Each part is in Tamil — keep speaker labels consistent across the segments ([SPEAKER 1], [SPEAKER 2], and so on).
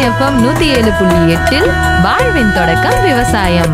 [SPEAKER 1] எஃப்எம் நூத்தி ஏழு புள்ளி எட்டில் வாழ்வின் தொடக்கம் விவசாயம்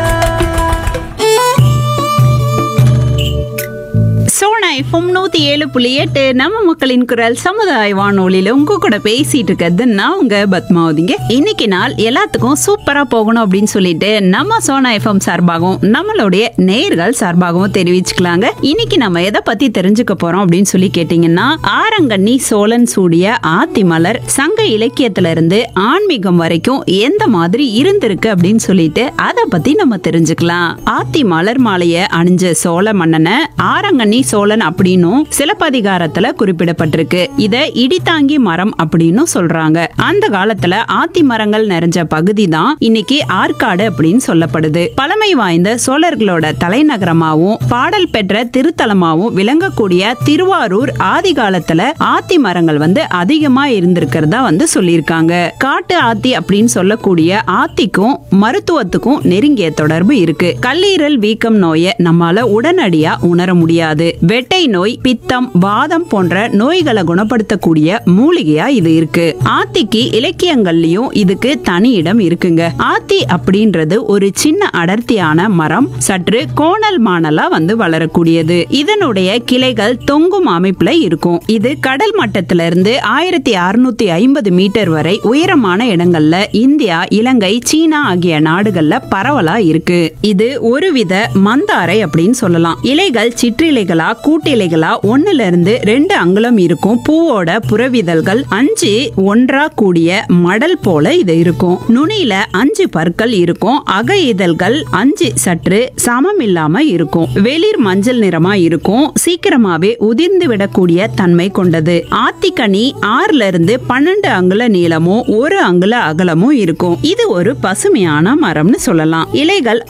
[SPEAKER 2] சோனா எஃப்எம் நூத்தி ஏழு புள்ளி எட்டு நம்ம மக்களின் குரல் சமுதாய வானொலியில உங்க கூட பேசிட்டு இருக்கிறது நான் உங்க பத்மாவதிங்க இன்னைக்கு நாள் எல்லாத்துக்கும் சூப்பரா போகணும் அப்படின்னு சொல்லிட்டு நம்ம சோனா எஃப்எம் சார்பாகவும் நம்மளுடைய நேர்கள் சார்பாகவும் தெரிவிச்சுக்கலாங்க இன்னைக்கு நம்ம எதை பத்தி தெரிஞ்சுக்க போறோம் அப்படின்னு சொல்லி கேட்டீங்கன்னா ஆரங்கண்ணி சோழன் சூடிய ஆத்தி மலர் சங்க இலக்கியத்துல இருந்து ஆன்மீகம் வரைக்கும் எந்த மாதிரி இருந்திருக்கு அப்படின்னு சொல்லிட்டு அதை பத்தி நம்ம தெரிஞ்சுக்கலாம் ஆத்தி மலர் மாலைய அணிஞ்ச சோழ மன்னனை ஆரங்கண்ணி சோழன் அப்படின்னும் சிலப்பதிகாரத்துல குறிப்பிடப்பட்டிருக்கு இத இடித்தாங்கி மரம் அப்படின்னும் சொல்றாங்க அந்த காலத்துல ஆத்தி மரங்கள் நிறைஞ்ச பகுதி தான் இன்னைக்கு ஆற்காடு அப்படின்னு சொல்லப்படுது பழமை வாய்ந்த சோழர்களோட தலைநகரமாவும் பாடல் பெற்ற திருத்தலமாவும் விளங்கக்கூடிய திருவாரூர் ஆதி காலத்துல ஆத்தி மரங்கள் வந்து அதிகமா இருந்திருக்கிறதா வந்து சொல்லியிருக்காங்க காட்டு ஆத்தி அப்படின்னு சொல்லக்கூடிய ஆத்திக்கும் மருத்துவத்துக்கும் நெருங்கிய தொடர்பு இருக்கு கல்லீரல் வீக்கம் நோயை நம்மால உடனடியா உணர முடியாது வெட்டை நோய் பித்தம் வாதம் போன்ற நோய்களை குணப்படுத்தக்கூடிய மூலிகையா இது இருக்கு ஆத்திக்கு இலக்கியங்கள்லயும் இதுக்கு தனி இடம் இருக்குங்க ஆத்தி அப்படின்றது ஒரு சின்ன அடர்த்தியான மரம் சற்று கோணல் மானலா வந்து வளரக்கூடியது இதனுடைய கிளைகள் தொங்கும் அமைப்புல இருக்கும் இது கடல் மட்டத்தில இருந்து ஆயிரத்தி அறுநூத்தி ஐம்பது மீட்டர் வரை உயரமான இடங்கள்ல இந்தியா இலங்கை சீனா ஆகிய நாடுகள்ல பரவலா இருக்கு இது ஒருவித மந்தாரை அப்படின்னு சொல்லலாம் இலைகள் சிற்றிலைகளா கூட்டிலைகளா ஒண்ணுல இருந்து ரெண்டு அங்குலம் இருக்கும் பூவோட புறவிதழ்கள் அஞ்சு ஒன்றா கூடிய மடல் போல இது இருக்கும் நுனியில அஞ்சு பற்கள் இருக்கும் அக இதழ்கள் அஞ்சு சற்று சமம் இல்லாம இருக்கும் வெளிர் மஞ்சள் நிறமா இருக்கும் சீக்கிரமாவே உதிர்ந்து விடக்கூடிய தன்மை கொண்டது ஆத்திக்கனி ஆறுல இருந்து பன்னெண்டு அங்குல நீளமும் ஒரு அங்குல அகலமும் இருக்கும் இது ஒரு பசுமையான மரம்னு சொல்லலாம் இலைகள்